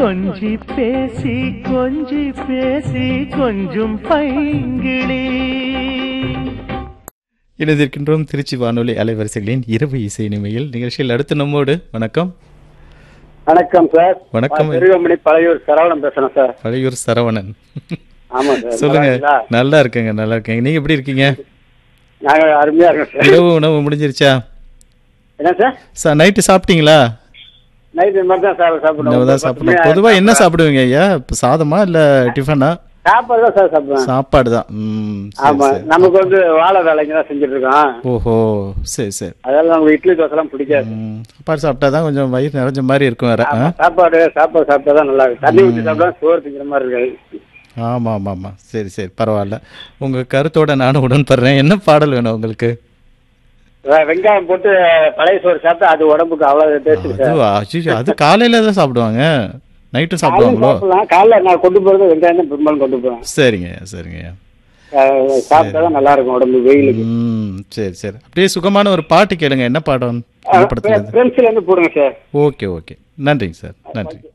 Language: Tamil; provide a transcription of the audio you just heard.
கொஞ்சி பேசி கொஞ்சி பேசி கொஞ்சம் பைங்கிளி இணைந்திருக்கின்றோம் திருச்சி வானொலி அலைவரிசைகளின் இரவு இசை நிமையில் நிகழ்ச்சியில் அடுத்து நம்மோடு வணக்கம் வணக்கம் சார் வணக்கம். நான் பெருகமணி பழையூர் சரவணன் பேசுறேன் சார் பழையூர் சரவணன் ஆமா சார் சொல்லுங்க நல்லா இருக்கீங்களா? நல்லா இருக்கேங்க நல்லா இருக்கேங்க நீங்க எப்படி இருக்கீங்க நாங்க அருமையா இருக்கோம் சார் இரவு உணவு முடிஞ்சிருச்சா என்ன சார் சார் நைட்டு சாப்பிட்டீங்களா நைட் இந்த மாதிரி தான் சார் இன்னும் தான் சாப்பிடணும் பொதுவா என்ன சாப்பிடுவீங்க ஐயா இப்ப சாதமா இல்ல டிஃபனா சாப்பாடு தான் சார் சாப்பிடுவேன் சாப்பாடு தான் ம் சரி, ஆமா சரி. நமக்கு வந்து வாழை வேலைங்க தான் செஞ்சுட்டு இருக்கோம் ஓஹோ சரி சரி அதெல்லாம் நமக்கு இட்லி தோசை எல்லாம் பிடிக்காது ம், சாப்பாடு சாப்பிட்டா தான் கொஞ்சம் வயிறு நிறைஞ்ச மாதிரி இருக்கும் வேற ஆ? ஆமா, சாப்பாடு சாப்பாடு சாப்பிட்டா தான் நல்லா இருக்கு தண்ணி ஊற்றி சாப்பிட்டா சோறு திங்கிற மாதிரி இருக்காது ஆமா ஆமா ஆமா சரி சரி பரவாயில்ல உங்க கருத்தோட நானும் உடன்படுறேன் என்ன பாடல் வேணும் உங்களுக்கு வெ- வெங்காயம் போட்டு பழைய சோறு சாப்பிட்டா அது உடம்புக்கு அவ்வளவு டேஸ்ட் சார் அது அச்சச்சோ, அது காலையில தான் சாப்பிடுவாங்க நைட்டும் காலையில சாப்பிடுவாங்களோ சாப்பிடலாம் காலைல நான் கொண்டு போறது வெங்காயம் தான் பெரும்பாலும் கொண்டு போவேன் சரிங்க சரிங்க அஹ் சாப்பிட்டா தான் நல்லா இருக்கும் உடம்பு வெயிலுக்கு ம் சரி சரி அப்படியே சுகமான ஒரு பாட்டு கேளுங்க என்ன பாடம் என்ன படத்துல இருந்து? ஃப்ரெண்ட்ஸ்ல இருந்து போடுங்க சார் ஓகே ஓகே நன்றிங்க சார் நன்றி